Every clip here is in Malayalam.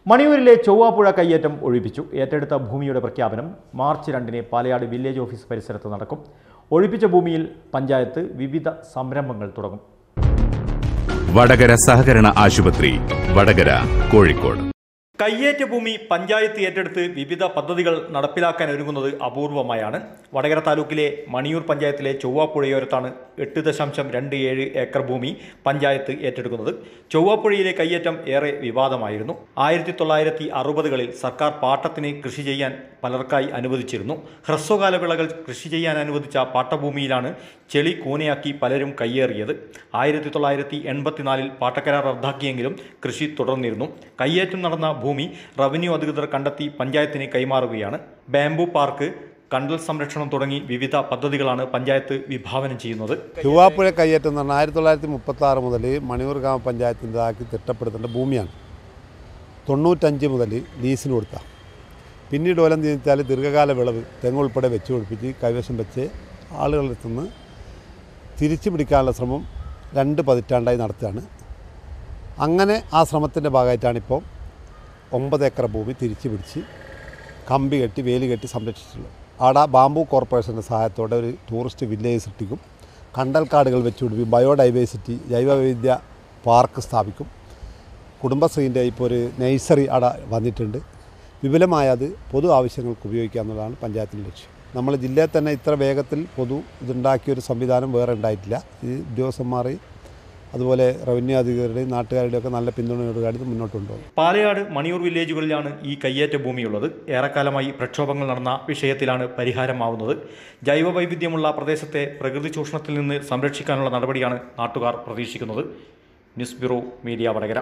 മണിയൂരിലെ ചൊവ്വാപ്പുഴ കയ്യേറ്റം ഒഴിപ്പിച്ചു ഏറ്റെടുത്ത ഭൂമിയുടെ പ്രഖ്യാപനം മാർച്ച് രണ്ടിന് പാലയാട് വില്ലേജ് ഓഫീസ് പരിസരത്ത് നടക്കും ഒഴിപ്പിച്ച ഭൂമിയിൽ പഞ്ചായത്ത് വിവിധ സംരംഭങ്ങൾ തുടങ്ങും വടകര സഹകരണ ആശുപത്രി വടകര കോഴിക്കോട് കയ്യേറ്റ ഭൂമി പഞ്ചായത്ത് ഏറ്റെടുത്ത് വിവിധ പദ്ധതികൾ നടപ്പിലാക്കാൻ ഒരുങ്ങുന്നത് അപൂർവമായാണ് വടകര താലൂക്കിലെ മണിയൂർ പഞ്ചായത്തിലെ ചൊവ്വാപ്പുഴയോരത്താണ് എട്ട് ദശാംശം രണ്ട് ഏഴ് ഏക്കർ ഭൂമി പഞ്ചായത്ത് ഏറ്റെടുക്കുന്നത് ചൊവ്വാപ്പുഴയിലെ കയ്യേറ്റം ഏറെ വിവാദമായിരുന്നു ആയിരത്തി തൊള്ളായിരത്തി അറുപതുകളിൽ സർക്കാർ പാട്ടത്തിന് കൃഷി ചെയ്യാൻ പലർക്കായി അനുവദിച്ചിരുന്നു ഹ്രസ്വകാല വിളകൾ കൃഷി ചെയ്യാൻ അനുവദിച്ച പാട്ടഭൂമിയിലാണ് ചെളി കൂനയാക്കി പലരും കയ്യേറിയത് ആയിരത്തി തൊള്ളായിരത്തി എൺപത്തിനാലിൽ പാട്ടക്കരാർ റദ്ദാക്കിയെങ്കിലും കൃഷി തുടർന്നിരുന്നു കയ്യേറ്റം നടന്ന ഭൂമി റവന്യൂ അധികൃതർ കണ്ടെത്തി പഞ്ചായത്തിന് കൈമാറുകയാണ് ബാംബു പാർക്ക് കണ്ടൽ സംരക്ഷണം തുടങ്ങി വിവിധ പദ്ധതികളാണ് പഞ്ചായത്ത് വിഭാവനം ചെയ്യുന്നത് ചൊവ്വാപ്പുഴ കയ്യേറ്റം എന്ന് പറഞ്ഞാൽ ആയിരത്തി തൊള്ളായിരത്തി മുപ്പത്തി ആറ് മുതൽ മണിയൂർ ഗ്രാമപഞ്ചായത്തിൻ്റെതാക്കി തിട്ടപ്പെടുത്തേണ്ട ഭൂമിയാണ് തൊണ്ണൂറ്റഞ്ച് മുതൽ ലീസിന് കൊടുത്ത പിന്നീട് ഓലം തിരിച്ചാൽ ദീർഘകാല വിളവ് തെങ്ങ് ഉൾപ്പെടെ വെച്ച് പിടിപ്പിച്ച് കൈവശം വെച്ച് ആളുകളുടെ നിന്ന് തിരിച്ചു പിടിക്കാനുള്ള ശ്രമം രണ്ട് പതിറ്റാണ്ടായി നടത്തുകയാണ് അങ്ങനെ ആ ശ്രമത്തിൻ്റെ ഭാഗമായിട്ടാണിപ്പോൾ ഒമ്പത് ഏക്കർ ഭൂമി തിരിച്ചു പിടിച്ച് കമ്പി കെട്ടി വേലി കെട്ടി സംരക്ഷിച്ചിട്ടുള്ളത് ആടെ ബാംബു കോർപ്പറേഷൻ്റെ സഹായത്തോടെ ഒരു ടൂറിസ്റ്റ് വില്ലേജ് സൃഷ്ടിക്കും കണ്ടൽക്കാടുകൾ വെച്ച് പിടിപ്പിക്കും ബയോഡൈവേഴ്സിറ്റി ജൈവവൈവിധ്യ പാർക്ക് സ്ഥാപിക്കും കുടുംബശ്രീൻ്റെ ഇപ്പോൾ ഒരു നഴ്സറി അവിടെ വന്നിട്ടുണ്ട് വിപുലമായ അത് പൊതു ആവശ്യങ്ങൾക്ക് ഉപയോഗിക്കുക എന്നുള്ളതാണ് പഞ്ചായത്തിൻ്റെ ലക്ഷ്യം നമ്മൾ ജില്ലയിൽ തന്നെ ഇത്ര വേഗത്തിൽ പൊതു ഇതുണ്ടാക്കിയൊരു സംവിധാനം വേറെ ഉണ്ടായിട്ടില്ല ഈ ഉദ്യോഗസ്ഥന്മാർ അതുപോലെ റവന്യൂ അധികൃതരുടെയും നാട്ടുകാരുടെയും ഒക്കെ നല്ല പിന്തുണയോടുകൂടി ഇത് മുന്നോട്ട് കൊണ്ടുപോകും പാലയാട് മണിയൂർ വില്ലേജുകളിലാണ് ഈ കയ്യേറ്റ ഭൂമിയുള്ളത് ഏറെക്കാലമായി പ്രക്ഷോഭങ്ങൾ നടന്ന വിഷയത്തിലാണ് പരിഹാരമാവുന്നത് ജൈവ വൈവിധ്യമുള്ള പ്രദേശത്തെ പ്രകൃതി ചൂഷണത്തിൽ നിന്ന് സംരക്ഷിക്കാനുള്ള നടപടിയാണ് നാട്ടുകാർ പ്രതീക്ഷിക്കുന്നത് news bureau media Vadakara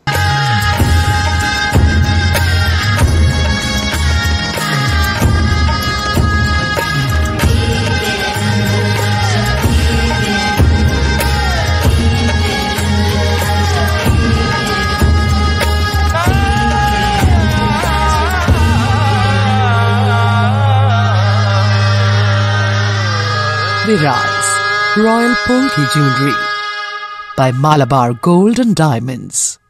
Viraz Royal Polki Jewelry by Malabar Gold and Diamonds.